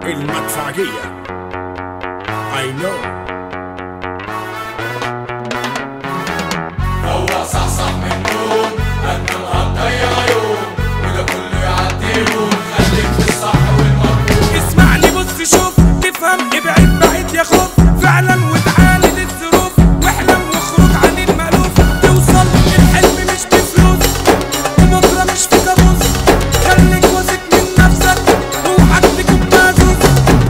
المدفعجية I know روق صحصح من النوم انت هتضيع يوم وده كله يعدي يوم خليك في الصح والمطلوب اسمعني بص شوف تفهم ابعد بعيد يا خوف فعلا وتعاند الظروف واحلم واخرج عن المألوف توصل الحلم مش بفلوس وبكره مش في كابوس خليك واثق من نفسك اوعك تكون مهزوز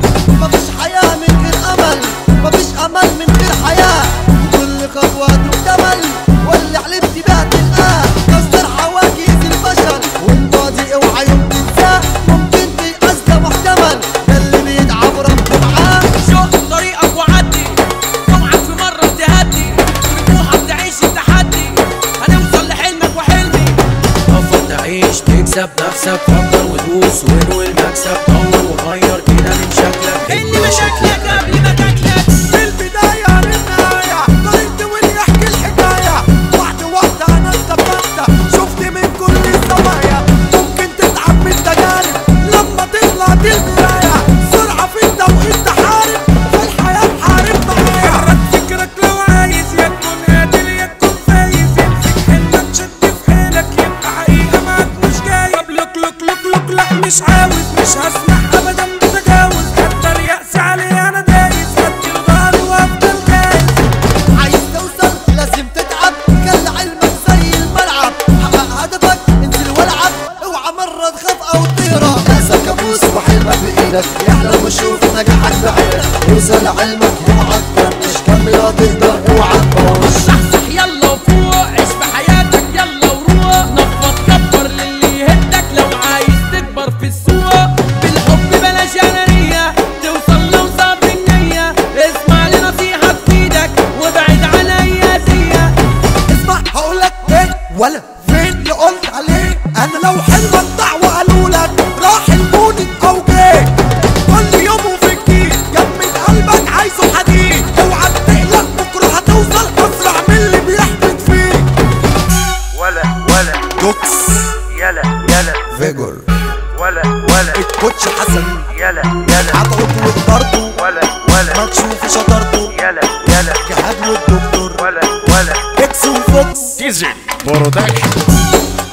مفيش حياة من غير أمل مفيش أمل من غير حياة كل خطوة تكتمل واللي حلمت بيها تلقاه كسر حواجز الفشل والماضي اوعى يوم تنساه ممكن تيأس ده محتمل ده اللي بيتعب ربه معاه شوف طريقك وعدي اوعك في مرة تهدي بطموحك تعيش التحدي هنوصل لحلمك وحلمي تفضل تعيش تكسب نفسك فكر ودوس وانوي المكسب طور وغير كده من شكلك ان مشاكلك قبل ما تاكلك في البداية للنهاية طريقتي واللي يحكي الحكاية واحدة واحدة أنا استفدت شفت من كل الزوايا ممكن تتعب من تجارب لما تطلع دي المراية سرعة في التوقيت تحارب في الحياة حارب معايا حرك فكرك لو عايز يا تكون قادر يا تكون فايز امسك حلمك شد في حيلك يبقى حقيقة معاك مش جاي طب لك لك لك لك لا مش عاوز مش هسمح ابدا بتجاوز حتى اليأس علي انا دايس هدي ظهري وافضل جايز عايز توصل لازم تتعب كل علمك زي الملعب حقق هدفك انزل والعب اوعى مرة تخاف او تهرب ناسك كابوس وحلمك بايدك احلم وشوف نجاحك بعينك اوصل علمك اوعى تطنش كمل هتقدر اوعى تبوظ صحصح يلا وفوق عيش بحياتك يلا وروق نفض كبر للي يهدك لو عايز تكبر في السوق بالحب بلاش انانية توصل لو صاب النية اسمع لنصيحة تفيدك وابعد عن اي اذية اسمع هقولك ايه ولا فين اللي قلت عليه انا لو حلمك دعوة قالوا لك راح المولد او جه كل يوم وفي جديد جمد قلبك عايزه حديد اوعى تقلق بكره هتوصل اسرع من اللي بيحبط فيك ولا ولا دوكس يلا يلا فيجور ولا ولا الكوتش حسن يلا يلا عطوك وضربه ولا ما ولا تشوف شطارته يلا يلا جهاد والدكتور ولا ولا اكس وفوكس ديزل برودكشن